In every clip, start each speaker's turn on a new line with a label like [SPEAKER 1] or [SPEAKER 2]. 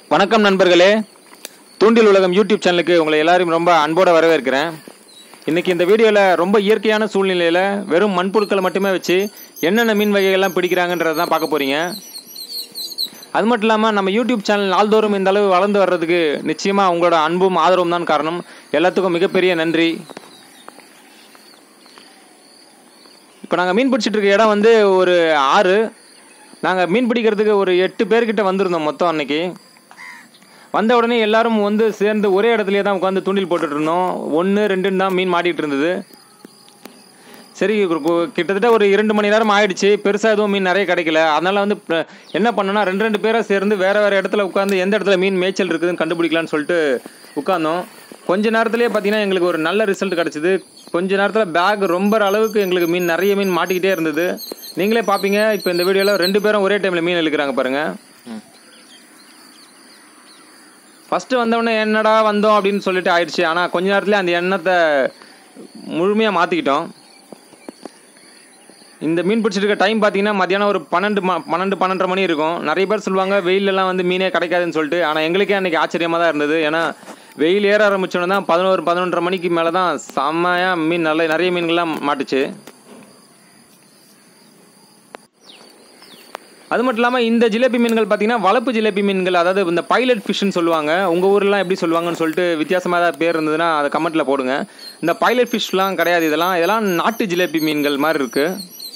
[SPEAKER 1] வணக்கம் நண்பர்களே தூண்டில் உலகம் யூடியூப் சேனலுக்கு உங்களை எல்லாரையும் ரொம்ப அன்போட வரவேற்கிறேன் இன்னைக்கு இந்த வீடியோவில் ரொம்ப இயற்கையான சூழ்நிலையில் வெறும் மண்புழுக்களை மட்டுமே வச்சு என்னென்ன மீன் வகைகள்லாம் பிடிக்கிறாங்கன்றதை தான் பார்க்க போறீங்க அது மட்டும் இல்லாமல் நம்ம யூடியூப் சேனல் நாள்தோறும் இந்த அளவு வளர்ந்து வர்றதுக்கு நிச்சயமாக உங்களோட அன்பும் ஆதரவும் தான் காரணம் எல்லாத்துக்கும் மிகப்பெரிய நன்றி இப்போ நாங்கள் மீன் பிடிச்சிட்டு இருக்க இடம் வந்து ஒரு ஆறு நாங்கள் மீன் பிடிக்கிறதுக்கு ஒரு எட்டு பேர்கிட்ட வந்திருந்தோம் மொத்தம் அன்னைக்கு வந்த உடனே எல்லாரும் வந்து சேர்ந்து ஒரே இடத்துலயே தான் உட்காந்து தூண்டில் போட்டுட்டு இருந்தோம் ஒன்று ரெண்டுன்னு தான் மீன் மாட்டிகிட்டு இருந்தது சரி ஒரு கு- கிட்டத்தட்ட ஒரு இரண்டு மணி நேரம் ஆயிடுச்சு பெருசாக எதுவும் மீன் நிறைய கிடைக்கல அதனால வந்து இப்ப என்ன பண்ணோம்னா ரெண்டு ரெண்டு பேராக சேர்ந்து வேற வேற இடத்துல உட்காந்து எந்த இடத்துல மீன் மேய்ச்சல் இருக்குதுன்னு கண்டுபிடிக்கலாம்னு சொல்லிட்டு உட்காந்தோம் கொஞ்ச நேரத்திலேயே பார்த்தீங்கன்னா எங்களுக்கு ஒரு நல்ல ரிசல்ட் கிடச்சிது கொஞ்ச நேரத்தில் பேக் ரொம்ப அளவுக்கு எங்களுக்கு மீன் நிறைய மீன் மாட்டிக்கிட்டே இருந்தது நீங்களே பார்ப்பீங்க இப்போ இந்த வீடியோவில் ரெண்டு பேரும் ஒரே டைமில் மீன் இழுக்கிறாங்க பாருங்க ஃபஸ்ட்டு வந்தவொடனே என்னடா வந்தோம் அப்படின்னு சொல்லிட்டு ஆயிடுச்சு ஆனால் கொஞ்ச நேரத்துல அந்த எண்ணத்தை முழுமையாக மாற்றிக்கிட்டோம் இந்த மீன் பிடிச்சிட்டு இருக்க டைம் பார்த்தீங்கன்னா மத்தியானம் ஒரு பன்னெண்டு ம பன்னெண்டு பன்னெண்டரை மணி இருக்கும் நிறைய பேர் சொல்லுவாங்க வெயிலெல்லாம் வந்து மீனே கிடைக்காதுன்னு சொல்லிட்டு ஆனால் எங்களுக்கே அன்றைக்கி ஆச்சரியமாக தான் இருந்தது ஏன்னா வெயில் ஏற ஆரம்பிச்சோன்னே தான் பதினோரு பதினொன்றரை மணிக்கு மேலே தான் செம்மையாக மீன் நல்ல நிறைய மீன்கள்லாம் மாட்டுச்சு அது மட்டும் இல்லாமல் இந்த ஜிலேபி மீன்கள் பார்த்தீங்கன்னா வளர்ப்பு ஜிலேபி மீன்கள் அதாவது இந்த பைலட் ஃபிஷ்னு சொல்லுவாங்க உங்கள் ஊர்லாம் எப்படி சொல்லுவாங்கன்னு சொல்லிட்டு வித்தியாசமாக ஏதாவது பேர் இருந்ததுன்னா அதை கமெண்ட்டில் போடுங்க இந்த பைலட் ஃபிஷ்லாம் கிடையாது இதெல்லாம் இதெல்லாம் நாட்டு ஜிலேபி மீன்கள் மாதிரி இருக்குது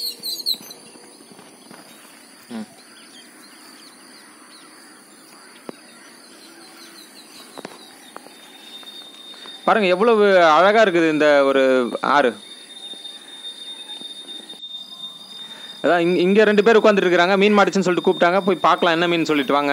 [SPEAKER 1] பாருங்க எவ்வளவு அழகா இருக்குது இந்த ஒரு ஆறு அதான் இங்க இங்க ரெண்டு பேர் உட்காந்துட்டு இருக்காங்க மீன் மாடிச்சுன்னு சொல்லிட்டு கூப்பிட்டாங்க போய் பார்க்கலாம் என்ன மீன் சொல்லிட்டு வாங்க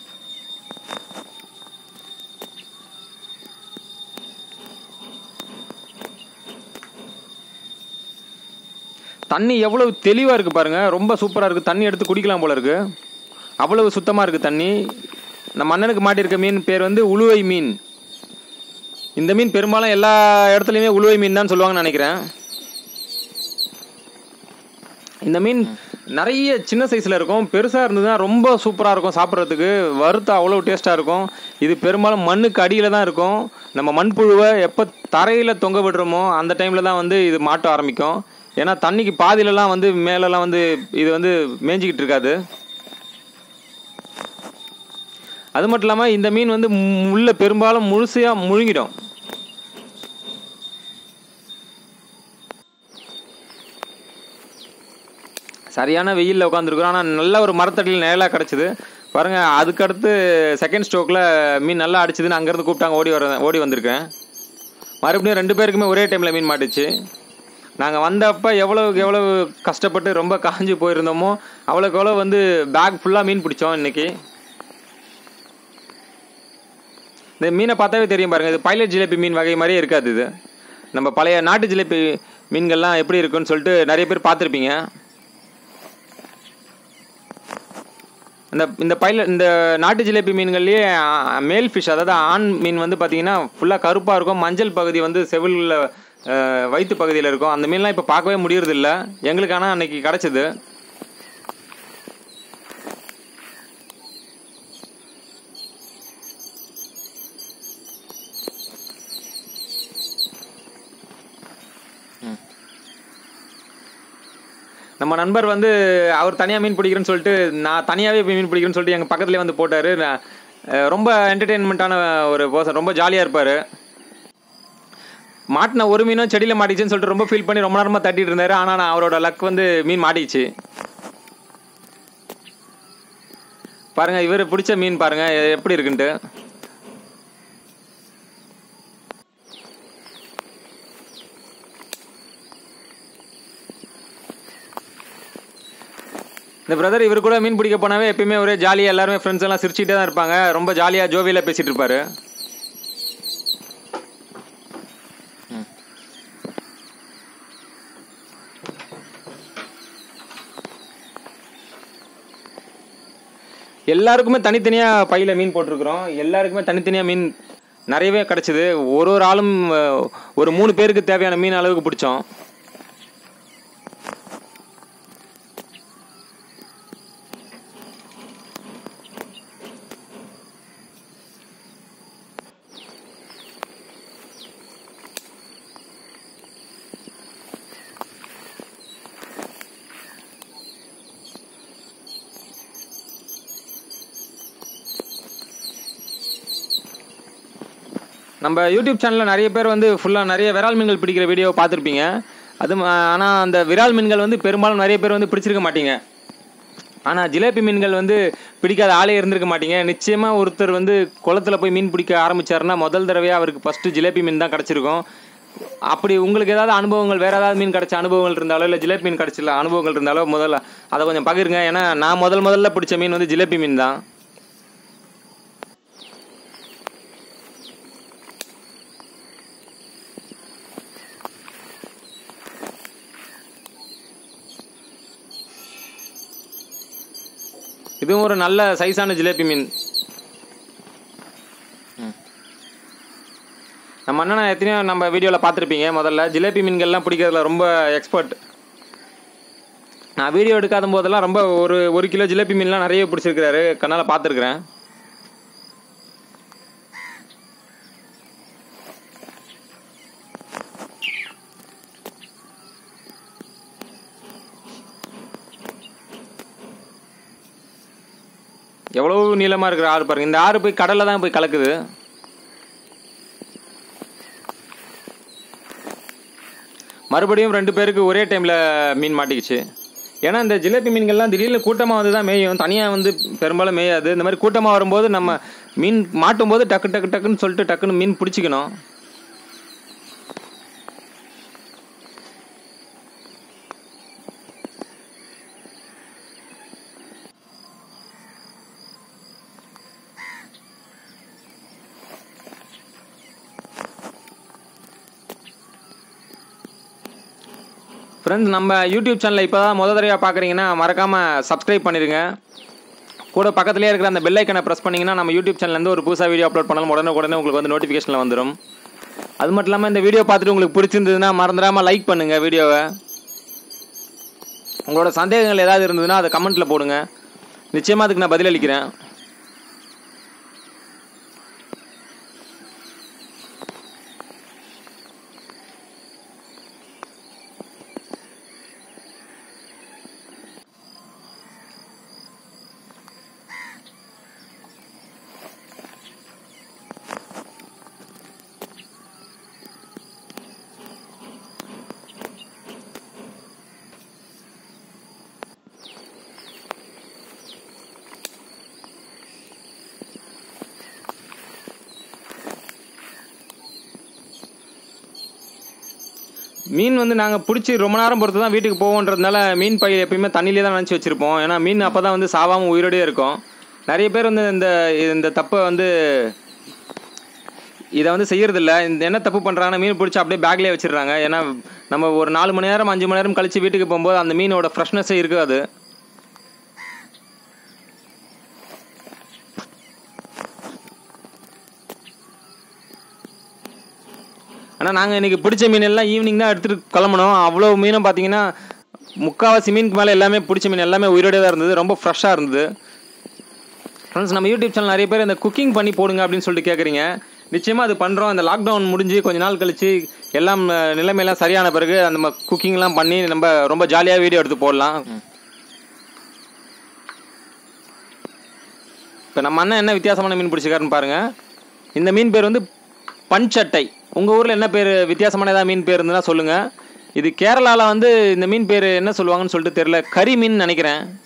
[SPEAKER 1] தண்ணி எவ்வளவு தெளிவா இருக்கு பாருங்க ரொம்ப சூப்பரா இருக்கு தண்ணி எடுத்து குடிக்கலாம் போல இருக்கு அவ்வளவு சுத்தமா இருக்கு தண்ணி நம்ம அண்ணனுக்கு மாட்டியிருக்க மீன் பேர் வந்து உளுவை மீன் இந்த மீன் பெரும்பாலும் எல்லா இடத்துலையுமே உளுவை மீன் தான் சொல்லுவாங்கன்னு நினைக்கிறேன் இந்த மீன் நிறைய சின்ன சைஸில் இருக்கும் பெருசாக இருந்ததுன்னா ரொம்ப சூப்பராக இருக்கும் சாப்பிட்றதுக்கு வறுத்தா அவ்வளோ டேஸ்ட்டாக இருக்கும் இது பெரும்பாலும் மண்ணுக்கு அடியில் தான் இருக்கும் நம்ம மண்புழுவை எப்போ தரையில் தொங்க விடுறோமோ அந்த டைமில் தான் வந்து இது மாட்ட ஆரம்பிக்கும் ஏன்னா தண்ணிக்கு பாதியிலலாம் வந்து மேலெல்லாம் வந்து இது வந்து மேய்ஞ்சிக்கிட்டு இருக்காது அது மட்டும் இல்லாமல் இந்த மீன் வந்து மு- உள்ள பெரும்பாலும் முழுசையாக முழுங்கிடும் சரியான வெயிலில் உட்காந்துருக்குறோம் ஆனால் நல்ல ஒரு மரத்தடியில் நிழலாக கிடச்சிது பாருங்க அதுக்கடுத்து செகண்ட் ஸ்ட்ரோக்கில் மீன் நல்லா அடிச்சதுன்னு அங்கேருந்து கூப்பிட்டாங்க ஓடி வர ஓடி வந்திருக்கேன் மறுபடியும் ரெண்டு பேருக்குமே ஒரே டைமில் மீன் மாட்டுச்சு நாங்கள் வந்தப்போ எவ்வளவுக்கு எவ்வளவு கஷ்டப்பட்டு ரொம்ப காஞ்சு போயிருந்தோமோ அவ்வளோக்கு எவ்வளோ வந்து பேக் ஃபுல்லாக மீன் பிடிச்சோம் இன்னைக்கு இந்த மீனை பார்த்தாவே தெரியும் பாருங்க இது பைலட் ஜிலேபி மீன் வகை மாதிரியே இருக்காது இது நம்ம பழைய நாட்டு ஜிலேபி மீன்கள்லாம் எப்படி இருக்குன்னு சொல்லிட்டு நிறைய பேர் பார்த்துருப்பீங்க இந்த இந்த பைலட் இந்த நாட்டு ஜிலேபி மீன்கள்லேயே மேல் ஃபிஷ் அதாவது ஆண் மீன் வந்து பார்த்தீங்கன்னா ஃபுல்லாக கருப்பாக இருக்கும் மஞ்சள் பகுதி வந்து செவிலில் வயிற்று பகுதியில் இருக்கும் அந்த மீன்லாம் இப்போ பார்க்கவே முடியறது இல்ல எங்களுக்கு ஆனால் அன்னைக்கு கிடச்சிது நம்ம நண்பர் வந்து அவர் தனியாக மீன் பிடிக்கிறேன்னு சொல்லிட்டு நான் தனியாகவே போய் மீன் பிடிக்கிறேன்னு சொல்லிட்டு எங்கள் பக்கத்துலேயே வந்து போட்டார் ரொம்ப என்டர்டெயின்மெண்ட்டான ஒரு பர்சன் ரொம்ப ஜாலியாக இருப்பார் மாட்டின ஒரு மீனும் செடியில் மாட்டிச்சுன்னு சொல்லிட்டு ரொம்ப ஃபீல் பண்ணி ரொம்ப நேரமாக தட்டிட்டு இருந்தார் ஆனால் நான் அவரோட லக் வந்து மீன் மாட்டிச்சு பாருங்க இவர் பிடிச்ச மீன் பாருங்க எப்படி இருக்குன்ட்டு இந்த பிரதர் இவர் கூட மீன் பிடிக்க போனாவே எப்பயுமே ஒரே ஜாலியாக எல்லாருமே ஃப்ரெண்ட்ஸ் எல்லாம் சிரிச்சுட்டே தான் இருப்பாங்க ரொம்ப ஜாலியாக ஜோவியில் பேசிட்டு இருப்பாரு எல்லாருக்குமே தனித்தனியாக பையில் மீன் போட்டிருக்கிறோம் எல்லாருக்குமே தனித்தனியாக மீன் நிறையவே கிடச்சிது ஒரு ஒரு ஆளும் அஹ், ஒரு மூணு பேருக்கு தேவையான மீன் அளவுக்கு பிடிச்சோம் நம்ம யூடியூப் சேனலில் நிறைய பேர் வந்து ஃபுல்லாக நிறைய விரால் மீன்கள் பிடிக்கிற வீடியோ பார்த்துருப்பீங்க அது ஆனால் அந்த விரால் மீன்கள் வந்து பெரும்பாலும் நிறைய பேர் வந்து பிடிச்சிருக்க மாட்டீங்க ஆனால் ஜிலேபி மீன்கள் வந்து பிடிக்காத ஆளே இருந்திருக்க மாட்டீங்க நிச்சயமாக ஒருத்தர் வந்து குளத்துல போய் மீன் பிடிக்க ஆரம்பிச்சாருன்னா முதல் தடவையாக அவருக்கு ஃபஸ்ட்டு ஜிலேபி மீன் தான் கிடச்சிருக்கும் அப்படி உங்களுக்கு ஏதாவது அனுபவங்கள் வேறு ஏதாவது மீன் கிடச்ச அனுபவங்கள் இருந்தாலோ இல்லை ஜிலேபி மீன் கிடச்சில அனுபவங்கள் இருந்தாலோ முதல்ல அதை கொஞ்சம் பகிருங்க ஏன்னா நான் முதல் முதல்ல பிடிச்ச மீன் வந்து ஜிலேபி மீன் தான் இதுவும் ஒரு நல்ல சைஸான ஜிலேபி மீன் ம். நம்ம அண்ணனை எத்தனையோ நம்ம வீடியோவில் பார்த்துருப்பீங்க முதல்ல ஜிலேபி மீன்கள்லாம் பிடிக்கிறதுல ரொம்ப எக்ஸ்பர்ட் நான் வீடியோ எடுக்காத போதெல்லாம் ரொம்ப ஒரு ஒரு கிலோ ஜிலேபி மீன்லாம் நிறைய பிடிச்சிருக்கிறாரு கண்ணால் பார்த்துருக்குறேன் எவ்வளவு நீளமாக இருக்கிற ஆறு பாருங்க இந்த ஆறு போய் கடலில் தான் போய் கலக்குது மறுபடியும் ரெண்டு பேருக்கு ஒரே டைமில் மீன் மாட்டிக்கிச்சு ஏன்னா இந்த ஜிலேபி மீன்கள்லாம் திடீர்னு கூட்டமாக வந்து தான் மேயும் தனியாக வந்து பெரும்பாலும் மேயாது இந்த மாதிரி கூட்டமாக வரும்போது நம்ம மீன் மாட்டும் போது டக்கு டக்கு டக்குன்னு சொல்லிட்டு டக்குன்னு மீன் பிடிச்சிக்கணும் ஃப்ரெண்ட்ஸ் நம்ம யூடியூப் சேனலை இப்போ தான் முத தடவையாக பார்க்குறீங்கன்னா மறக்காமல் சப்ஸ்கிரைப் பண்ணிடுங்க கூட பக்கத்துலேயே இருக்கிற அந்த பெல் ஐக்கனை ப்ரெஸ் பண்ணிங்கன்னா நம்ம யூடியூப் சேனல்லேருந்து ஒரு புதுசாக வீடியோ அப்லோட் பண்ணாலும் உடனே உடனே உங்களுக்கு வந்து நோட்டிஃபிகேஷனில் வந்துடும் அது மட்டும் இல்லாமல் இந்த வீடியோ பார்த்துட்டு உங்களுக்கு பிடிச்சிருந்ததுன்னா மறந்துடாமல் லைக் பண்ணுங்கள் வீடியோவை உங்களோட சந்தேகங்கள் ஏதாவது இருந்ததுன்னா அதை கமெண்ட்டில் போடுங்க நிச்சயமாக அதுக்கு நான் பதிலளிக்கிறேன் மீன் வந்து நாங்கள் பிடிச்சி ரொம்ப நேரம் பொறுத்து தான் வீட்டுக்கு போவோன்றதுனால மீன் பை எப்பயுமே தண்ணியிலே தான் நினச்சி வச்சுருப்போம் ஏன்னா மீன் அப்போ தான் வந்து சாவாமல் உயிரோடயே இருக்கும் நிறைய பேர் வந்து இந்த இந்த தப்பை வந்து இதை வந்து செய்யறதில்ல இந்த என்ன தப்பு பண்ணுறாங்கன்னா மீன் பிடிச்சி அப்படியே பேக்லேயே வச்சிடுறாங்க ஏன்னா நம்ம ஒரு நாலு மணி நேரம் அஞ்சு மணி நேரம் கழிச்சு வீட்டுக்கு போகும்போது அந்த மீனோட ஃப்ரெஷ்னஸே இருக்காது ஆனால் நாங்கள் இன்றைக்கி பிடிச்ச மீன் எல்லாம் ஈவினிங் தான் எடுத்துகிட்டு கிளம்பணும் அவ்வளோ மீனும் பார்த்தீங்கன்னா முக்கால்வாசி மீனுக்கு மேலே எல்லாமே பிடிச்ச மீன் எல்லாமே உயிரோடே தான் இருந்தது ரொம்ப ஃப்ரெஷ்ஷாக இருந்தது ஃப்ரெண்ட்ஸ் நம்ம யூடியூப் சேனல் நிறைய பேர் இந்த குக்கிங் பண்ணி போடுங்க அப்படின்னு சொல்லிட்டு கேட்குறீங்க நிச்சயமாக அது பண்ணுறோம் இந்த லாக்டவுன் முடிஞ்சு கொஞ்ச நாள் கழிச்சு எல்லாம் அஹ், நிலைமையெல்லாம் சரியான பிறகு அந்த குக்கிங்லாம் பண்ணி நம்ம ரொம்ப ஜாலியாக வீடியோ எடுத்து போடலாம் இப்போ நம்ம அண்ணன் என்ன வித்தியாசமான மீன் பிடிச்சிருக்காருன்னு பாருங்க இந்த மீன் பேர் வந்து பஞ்சட்டை உங்கள் ஊரில் என்ன பேர் வித்தியாசமான ஏதாவது மீன் பேர் இருந்ததுன்னா சொல்லுங்கள் இது கேரளாவில் வந்து இந்த மீன் பேர் என்ன சொல்லுவாங்கன்னு சொல்லிட்டு தெரியல கறி மீன் நினைக்கிறேன்